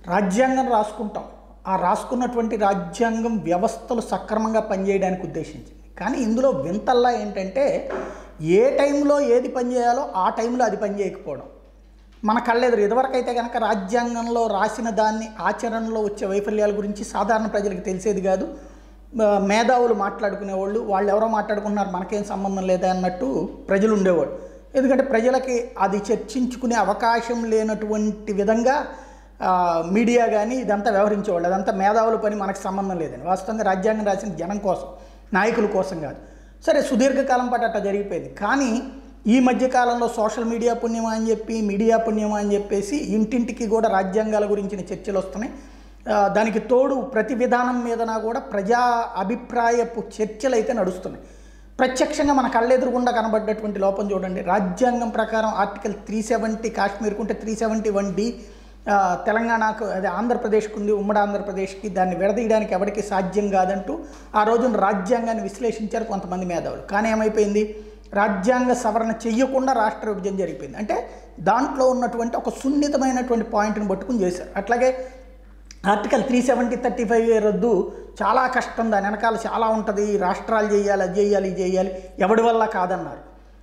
రాజ్యాంగం రాసుకుంటాం ఆ రాసుకున్నటువంటి రాజ్యాంగం వ్యవస్థలు సక్రమంగా పనిచేయడానికి ఉద్దేశించింది కానీ ఇందులో వింతల్లా ఏంటంటే ఏ టైంలో ఏది పనిచేయాలో ఆ టైంలో అది పనిచేయకపోవడం మన కళ్ళెదురు ఇదివరకైతే కనుక రాజ్యాంగంలో రాసిన దాన్ని ఆచరణలో వచ్చే వైఫల్యాల గురించి సాధారణ ప్రజలకు తెలిసేది కాదు ఆ, మేధావులు మాట్లాడుకునేవాళ్ళు వాళ్ళు ఎవరో మాట్లాడుకుంటున్నారు మనకేం సంబంధం లేదా అన్నట్టు ప్రజలు ఉండేవాళ్ళు ఎందుకంటే ప్రజలకి అది చర్చించుకునే అవకాశం లేనటువంటి విధంగా ఆ, మీడియా కానీ ఇదంతా వ్యవహరించేవాళ్ళు అదంతా మేధావుల పని మనకు సంబంధం లేదని వాస్తవంగా రాజ్యాంగం రాసిన జనం కోసం నాయకుల కోసం కాదు సరే సుదీర్ఘకాలం పాటు అట్లా జరిగిపోయింది కానీ ఈ మధ్యకాలంలో సోషల్ మీడియా పుణ్యమా అని చెప్పి మీడియా పుణ్యమా అని చెప్పేసి ఇంటింటికి కూడా రాజ్యాంగాల గురించిన చర్చలు వస్తున్నాయి ఆ, దానికి తోడు ప్రతి విధానం మీదన కూడా ప్రజా అభిప్రాయపు చర్చలు అయితే నడుస్తున్నాయి ప్రత్యక్షంగా మన కళ్ళెదురుగుండా కనబడ్డటువంటి లోపం చూడండి రాజ్యాంగం ప్రకారం ఆర్టికల్ త్రీ సెవెంటీ కాశ్మీర్కు ఉంటే త్రీ సెవెంటీ వన్ డి తెలంగాణకు అదే ఆంధ్రప్రదేశ్కి ఉంది ఉమ్మడి ఆంధ్రప్రదేశ్కి దాన్ని విడదీయడానికి ఎవరికి సాధ్యం కాదంటూ ఆ రోజున రాజ్యాంగాన్ని విశ్లేషించారు కొంతమంది మేధావులు కానీ ఏమైపోయింది రాజ్యాంగ సవరణ చెయ్యకుండా రాష్ట్ర విభజన జరిగిపోయింది అంటే దాంట్లో ఉన్నటువంటి ఒక సున్నితమైనటువంటి పాయింట్ని పట్టుకుని చేశారు అట్లాగే article three seventy thirty five రద్దు చాలా కష్టం దాని వెనకాల చాలా ఉంటుంది రాష్ట్రాలు చేయాలి అది చేయాలి ఇది చేయాలి ఎవడి వల్ల కాదన్నారు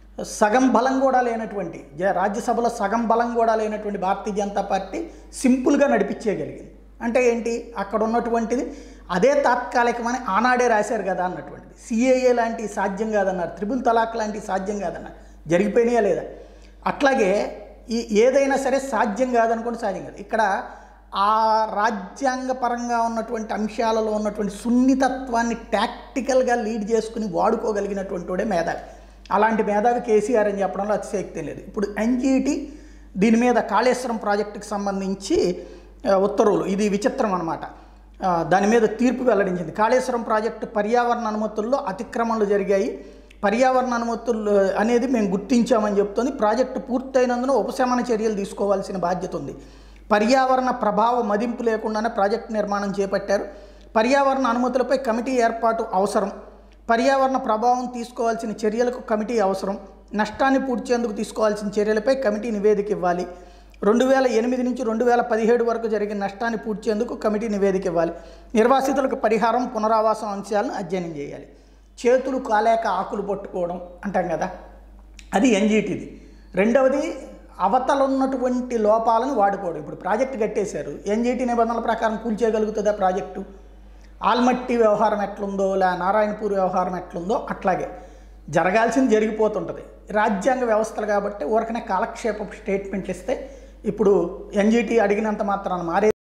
సగం బలం కూడా లేనటువంటి జ- రాజ్యసభలో సగం బలం కూడా లేనటువంటి భారతీయ జనతా పార్టీ సింపుల్గా నడిపించేయగలిగింది అంటే ఏంటి అక్కడ ఉన్నటువంటిది అదే తాత్కాలికమని ఆనాడే రాశారు కదా అన్నటువంటిది సిఏఏ లాంటివి సాధ్యం కాదన్నారు త్రిబుల్ తలాక్ లాంటివి సాధ్యం కాదన్నారు జరిగిపోయినాయా లేదా అట్లాగే ఈ ఏదైనా సరే సాధ్యం కాదనుకోండి సాధ్యం కాదు ఇక్కడ ఆ రాజ్యాంగపరంగా ఉన్నటువంటి అంశాలలో ఉన్నటువంటి సున్నితత్వాన్ని టాక్టికల్గా లీడ్ చేసుకుని వాడుకోగలిగినటువంటి వాడే మేధావి అలాంటి మేధావి కేసీఆర్ అని చెప్పడంలో అతిశయక్తి లేదు ఇప్పుడు ఎన్జీటీ దీని మీద కాళేశ్వరం ప్రాజెక్టుకి సంబంధించి ఆ, ఉత్తర్వులు ఇది విచిత్రం అనమాట దాని మీద తీర్పు వెల్లడించింది కాళేశ్వరం ప్రాజెక్టు పర్యావరణ అనుమతుల్లో అతిక్రమణలు జరిగాయి పర్యావరణ అనుమతులు అనేది మేము గుర్తించామని చెప్తుంది ప్రాజెక్టు పూర్తయినందున ఉపశమన చర్యలు తీసుకోవాల్సిన బాధ్యత ఉంది పర్యావరణ ప్రభావ మదింపు లేకుండానే ప్రాజెక్టు నిర్మాణం చేపట్టారు పర్యావరణ అనుమతులపై కమిటీ ఏర్పాటు అవసరం పర్యావరణ ప్రభావం తీసుకోవాల్సిన చర్యలకు కమిటీ అవసరం నష్టాన్ని పూడ్చేందుకు తీసుకోవాల్సిన చర్యలపై కమిటీ నివేదిక ఇవ్వాలి రెండు వేల ఎనిమిది నుంచి రెండు వేల పదిహేడు వరకు జరిగిన నష్టాన్ని పూడ్చేందుకు కమిటీ నివేదిక ఇవ్వాలి నిర్వాసితులకు పరిహారం పునరావాసం అంశాలను అధ్యయనం చేయాలి చేతులు కాలేక ఆకులు పట్టుకోవడం అంటాం కదా అది ఎన్జీటీది రెండవది అవతల ఉన్నటువంటి లోపాలను వాడుకోవడం ఇప్పుడు ప్రాజెక్టు కట్టేశారు ఎన్జీటీ నిబంధనల ప్రకారం కూల్చేయగలుగుతుందా ప్రాజెక్టు ఆల్మట్టి వ్యవహారం ఎట్లుందో లే నారాయణపూర్ వ్యవహారం ఎట్లుందో అట్లాగే జరగాల్సింది జరిగిపోతుంటుంది రాజ్యాంగ వ్యవస్థలు కాబట్టి ఊరకనే కాలక్షేప స్టేట్మెంట్లు ఇస్తే ఇప్పుడు ఎన్జీటీ అడిగినంత మాత్రాన మారే